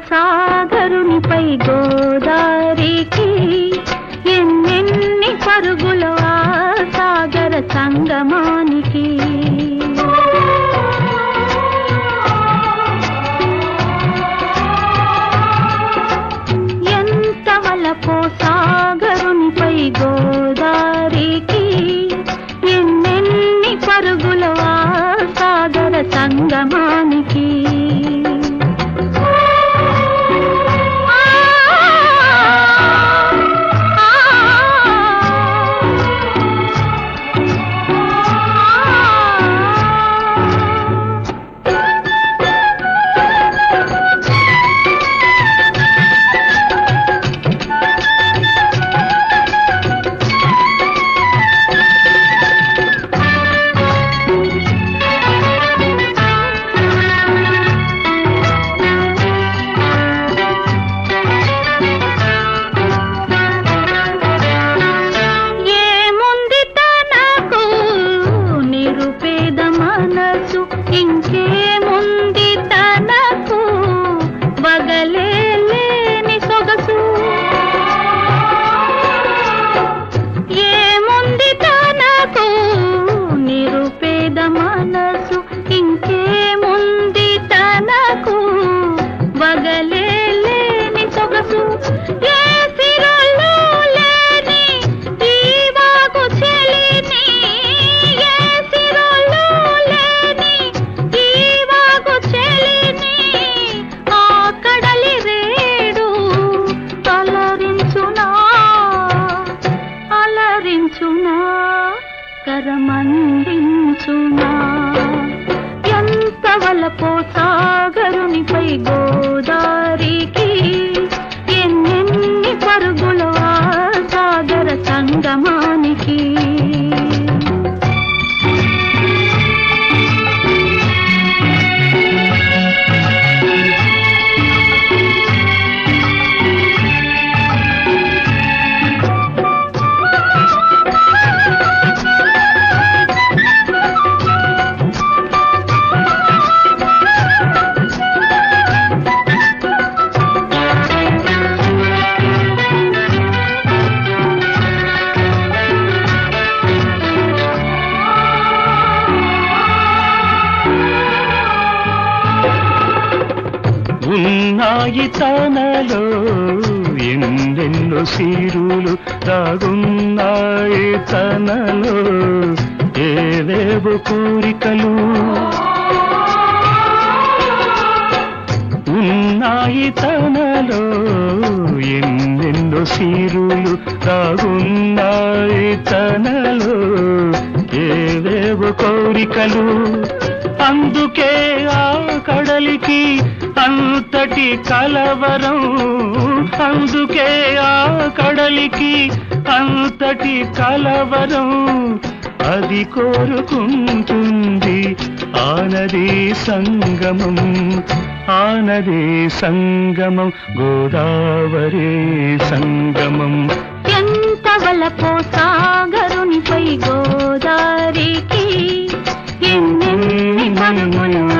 సాగరునిపై గోదారికి ఎన్నెన్ని పరుగులు ఆ సాగర సంగమానికి ఎంత వలపో సాగరునిపై గోదారికి ఎన్నెన్ని పరుగులు ఆ సాగర సంగమానికి ఏముంది తనకు నిరుపేద మనసు ఇంకేముంది తనకు బగలే లేని సొగసు ఏముంది తనకు నిరుపేద మనసు ఇంకేముంది తనకు బగలే లేని సొగసు ఏ సిరలు లేని ఈ వాగు చెలిని ఏ సిరలు లేని ఈ వాగు చెలిని ఆ కడలి రేడు అలరించునా అలరించునా కరమందించునా ఎంత వలపో సాగరునిపై గోదారికి ఎన్నెన్ని పరుగులు ఆ సాగర సంగమానికి ఉన్నాయి తనలో ఎన్నెన్నో సీరులు దాగున్నాయి తనలో ఏవేవో కోరికలు ఉన్నాయి తనలో ఎన్నెన్నో సీరులు దాగున్నాయి తనలో ఏవేవో కోరికలు అందుకే ఆ కడలికి అంతటి కలవరం అందుకే ఆ కడలికి అంతటి కలవరం అది కోరుకుంటుంది ఆనది సంగమం ఆనది సంగమం గోదావరి సంగమం ఎంత వలపో సాగరునిపై గోదారికి ఎన్నెన్ని మనుమలు